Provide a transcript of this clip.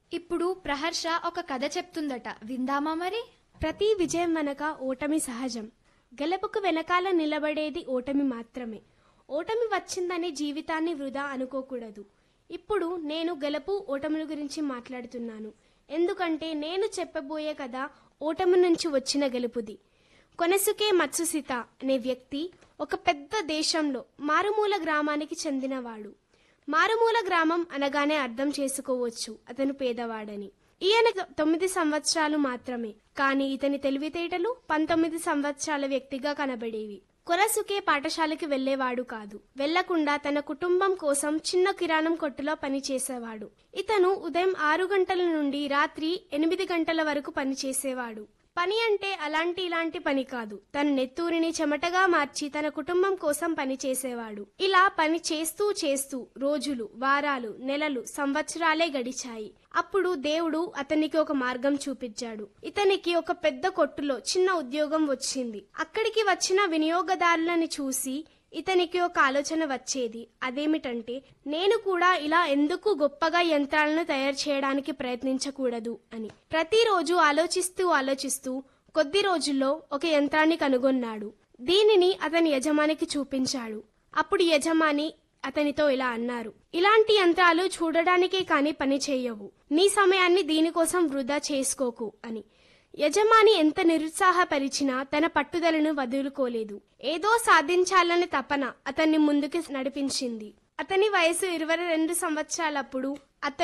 ఇప్పుడు ప్రహర్ష ఒక కథ చెప్తుందట విందామా మరి ప్రతి విజయం వెనక ఓటమి సహజం గెలుపుకు వెనకాల నిలబడేది ఓటమి మాత్రమే ఓటమి వచ్చిందని జీవితాన్ని వృధా అనుకోకూడదు ఇప్పుడు నేను గెలుపు ఓటముల గురించి మాట్లాడుతున్నాను ఎందుకంటే నేను చెప్పబోయే కథ ఓటమి నుంచి వచ్చిన గెలుపుది కొనసుకే మత్సుసిత అనే వ్యక్తి ఒక పెద్ద దేశంలో మారుమూల గ్రామానికి చెందినవాడు మారుమూల గ్రామం అనగానే అర్థం చేసుకోవచ్చు అతను పేదవాడని ఈయన తొమ్మిది సంవత్సరాలు మాత్రమే కానీ ఇతని తెలివితేటలు పంతొమ్మిది సంవత్సరాల వ్యక్తిగా కనబడేవి కొరసుకే పాఠశాలకి వెళ్లేవాడు కాదు వెళ్లకుండా తన కుటుంబం కోసం చిన్న కిరాణం కొట్టులో పనిచేసేవాడు ఇతను ఉదయం ఆరు గంటల నుండి రాత్రి ఎనిమిది గంటల వరకు పనిచేసేవాడు పని అంటే అలాంటి ఇలాంటి పని కాదు తన నెత్తూరిని చెమటగా మార్చి తన కుటుంబం కోసం పని చేసేవాడు ఇలా పని చేస్తూ చేస్తూ రోజులు వారాలు నెలలు సంవత్సరాలే గడిచాయి అప్పుడు దేవుడు అతనికి ఒక మార్గం చూపించాడు ఇతనికి ఒక పెద్ద కొట్టులో చిన్న ఉద్యోగం వచ్చింది అక్కడికి వచ్చిన వినియోగదారులని చూసి ఇతనికి ఒక ఆలోచన వచ్చేది అదేమిటంటే నేను కూడా ఇలా ఎందుకు గొప్పగా యంత్రాలను తయారు చేయడానికి ప్రయత్నించకూడదు అని ప్రతిరోజు ఆలోచిస్తూ ఆలోచిస్తూ కొద్ది రోజుల్లో ఒక యంత్రాన్ని కనుగొన్నాడు దీనిని అతని యజమానికి చూపించాడు అప్పుడు యజమాని అతనితో ఇలా అన్నారు ఇలాంటి యంత్రాలు చూడడానికే కాని పని చేయవు నీ సమయాన్ని దీనికోసం వృధా చేసుకోకు అని యజమాని ఎంత నిరుత్సాహపరిచినా తన పట్టుదలను వదులుకోలేదు ఏదో సాధించాలనే తపన అతన్ని ముందుకు నడిపించింది అతని వయసు ఇరవై రెండు సంవత్సరాలప్పుడు అతను